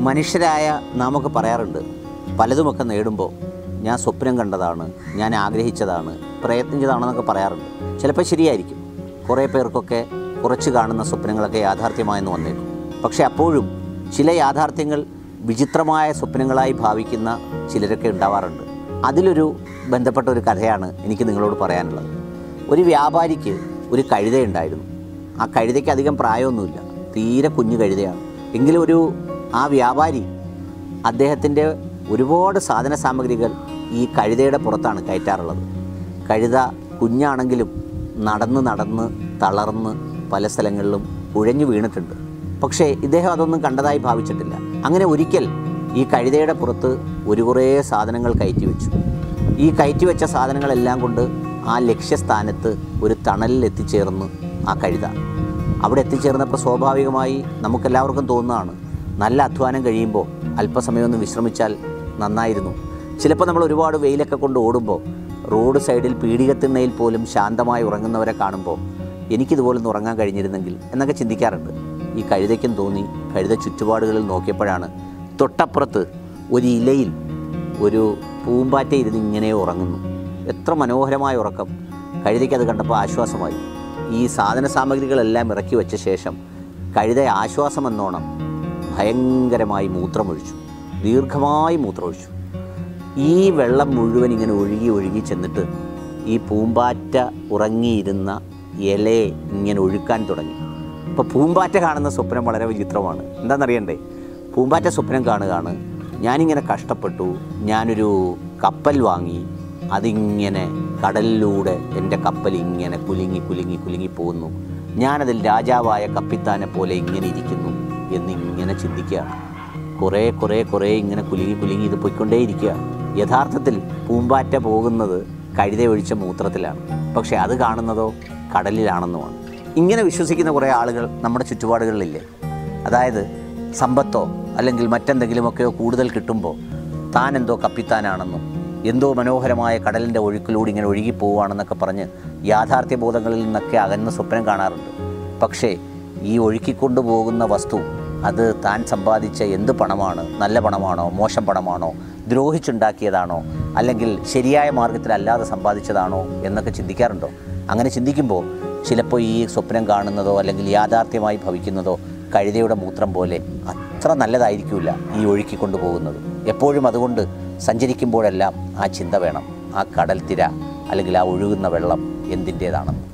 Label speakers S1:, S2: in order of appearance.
S1: മനുഷ്യരായ നാമൊക്കെ പറയാറുണ്ട് പലതുമൊക്കെ നേടുമ്പോൾ ഞാൻ സ്വപ്നം കണ്ടതാണ് ഞാൻ ആഗ്രഹിച്ചതാണ് പ്രയത്നിച്ചതാണെന്നൊക്കെ പറയാറുണ്ട് ചിലപ്പോൾ ശരിയായിരിക്കും കുറേ പേർക്കൊക്കെ കുറച്ച് കാണുന്ന സ്വപ്നങ്ങളൊക്കെ യാഥാർത്ഥ്യമായെന്ന് വന്നേക്കും പക്ഷേ അപ്പോഴും ചില യാഥാർത്ഥ്യങ്ങൾ വിചിത്രമായ സ്വപ്നങ്ങളായി ഭാവിക്കുന്ന ചിലരൊക്കെ ഉണ്ടാവാറുണ്ട് അതിലൊരു ബന്ധപ്പെട്ട ഒരു കഥയാണ് എനിക്ക് നിങ്ങളോട് പറയാനുള്ളത് ഒരു വ്യാപാരിക്ക് ഒരു കഴുതയുണ്ടായിരുന്നു ആ കഴുതയ്ക്ക് അധികം പ്രായമൊന്നുമില്ല തീരെ കുഞ്ഞു കഴുതയാണ് എങ്കിലും ഒരു ആ വ്യാപാരി അദ്ദേഹത്തിൻ്റെ ഒരുപാട് സാധന സാമഗ്രികൾ ഈ കഴുതയുടെ പുറത്താണ് കയറ്റാറുള്ളത് കഴുത കുഞ്ഞാണെങ്കിലും നടന്ന് നടന്ന് തളർന്ന് പല സ്ഥലങ്ങളിലും ഉഴഞ്ഞു വീണിട്ടുണ്ട് പക്ഷേ ഇദ്ദേഹം അതൊന്നും കണ്ടതായി ഭാവിച്ചിട്ടില്ല അങ്ങനെ ഒരിക്കൽ ഈ കഴുതയുടെ പുറത്ത് ഒരു കുറേ സാധനങ്ങൾ കയറ്റി വെച്ചു ഈ കയറ്റി വെച്ച സാധനങ്ങളെല്ലാം കൊണ്ട് ആ ലക്ഷ്യസ്ഥാനത്ത് ഒരു തണലിൽ എത്തിച്ചേർന്ന് ആ കഴുത അവിടെ എത്തിച്ചേർന്നപ്പോൾ സ്വാഭാവികമായി നമുക്കെല്ലാവർക്കും തോന്നുന്നതാണ് നല്ല അധ്വാനം കഴിയുമ്പോൾ അല്പസമയം ഒന്ന് വിശ്രമിച്ചാൽ നന്നായിരുന്നു ചിലപ്പോൾ നമ്മൾ ഒരുപാട് വെയിലൊക്കെ കൊണ്ട് ഓടുമ്പോൾ റോഡ് സൈഡിൽ പീഡികത്തിണ്ണയിൽ പോലും ശാന്തമായി ഉറങ്ങുന്നവരെ കാണുമ്പോൾ എനിക്കിതുപോലൊന്ന് ഉറങ്ങാൻ കഴിഞ്ഞിരുന്നെങ്കിൽ എന്നൊക്കെ ചിന്തിക്കാറുണ്ട് ഈ കഴുതയ്ക്കും തോന്നി കഴുത ചുറ്റുപാടുകളിൽ നോക്കിയപ്പോഴാണ് തൊട്ടപ്പുറത്ത് ഒരു ഇലയിൽ ഒരു പൂമ്പാറ്റ ഇരുന്ന് ഇങ്ങനെ ഉറങ്ങുന്നു എത്ര മനോഹരമായ ഉറക്കം കഴുതയ്ക്ക് അത് കണ്ടപ്പോൾ ആശ്വാസമായി ഈ സാധന സാമഗ്രികളെല്ലാം ഇറക്കി വെച്ച ശേഷം കഴുത ആശ്വാസമെന്നോണം ഭയങ്കരമായി മൂത്രമൊഴിച്ചു ദീർഘമായി മൂത്രമൊഴിച്ചു ഈ വെള്ളം മുഴുവൻ ഇങ്ങനെ ഒഴുകി ഒഴുകി ചെന്നിട്ട് ഈ പൂമ്പാറ്റ ഉറങ്ങിയിരുന്ന ഇലയെ ഇങ്ങനെ ഒഴുക്കാൻ തുടങ്ങി അപ്പോൾ പൂമ്പാറ്റ കാണുന്ന സ്വപ്നം വളരെ വിചിത്രമാണ് എന്താണെന്നറിയണ്ടേ പൂമ്പാറ്റ സ്വപ്നം കാണുകയാണ് ഞാനിങ്ങനെ കഷ്ടപ്പെട്ടു ഞാനൊരു കപ്പൽ വാങ്ങി അതിങ്ങനെ കടലിലൂടെ എൻ്റെ കപ്പൽ ഇങ്ങനെ കുലുങ്ങി കുലുങ്ങി കുലുങ്ങി പോകുന്നു ഞാനതിൽ രാജാവായ കപ്പിത്താനെ പോലെ ഇങ്ങനെ ഇരിക്കുന്നു എന്നിങ്ങനെ ചിന്തിക്കുകയാണ് കുറേ കുറേ കുറേ ഇങ്ങനെ കുലുങ്ങി കുലുങ്ങി ഇത് പോയിക്കൊണ്ടേയിരിക്കുക യഥാർത്ഥത്തിൽ പൂമ്പാറ്റ പോകുന്നത് കഴുത ഒഴിച്ച മൂത്രത്തിലാണ് പക്ഷേ അത് കാണുന്നതോ കടലിലാണെന്നുമാണ് ഇങ്ങനെ വിശ്വസിക്കുന്ന കുറേ ആളുകൾ നമ്മുടെ ചുറ്റുപാടുകളിലില്ലേ അതായത് സമ്പത്തോ അല്ലെങ്കിൽ മറ്റെന്തെങ്കിലുമൊക്കെയോ കൂടുതൽ കിട്ടുമ്പോൾ താൻ എന്തോ കപ്പിത്താനാണെന്നും എന്തോ മനോഹരമായ കടലിൻ്റെ ഒഴുക്കിലൂടെ ഇങ്ങനെ ഒഴുകി പോവുകയാണെന്നൊക്കെ പറഞ്ഞ് യാഥാർത്ഥ്യ ബോധങ്ങളിൽ നിന്നൊക്കെ അകന്ന സ്വപ്നം കാണാറുണ്ട് പക്ഷേ ഈ ഒഴുക്കിക്കൊണ്ടു പോകുന്ന വസ്തു അത് താൻ സമ്പാദിച്ച എന്ത് പണമാണ് നല്ല പണമാണോ മോശം പണമാണോ ദ്രോഹിച്ചുണ്ടാക്കിയതാണോ അല്ലെങ്കിൽ ശരിയായ മാർഗത്തിലല്ലാതെ സമ്പാദിച്ചതാണോ എന്നൊക്കെ ചിന്തിക്കാറുണ്ടോ അങ്ങനെ ചിന്തിക്കുമ്പോൾ ചിലപ്പോൾ ഈ സ്വപ്നം കാണുന്നതോ അല്ലെങ്കിൽ യാഥാർത്ഥ്യമായി ഭവിക്കുന്നതോ കഴുതയുടെ മൂത്രം പോലെ അത്ര നല്ലതായിരിക്കില്ല ഈ ഒഴുക്കിക്കൊണ്ടു പോകുന്നത് എപ്പോഴും അതുകൊണ്ട് സഞ്ചരിക്കുമ്പോഴെല്ലാം ആ ചിന്ത വേണം ആ കടൽ തിര അല്ലെങ്കിൽ ആ ഒഴുകുന്ന വെള്ളം എന്തിൻ്റേതാണെന്ന്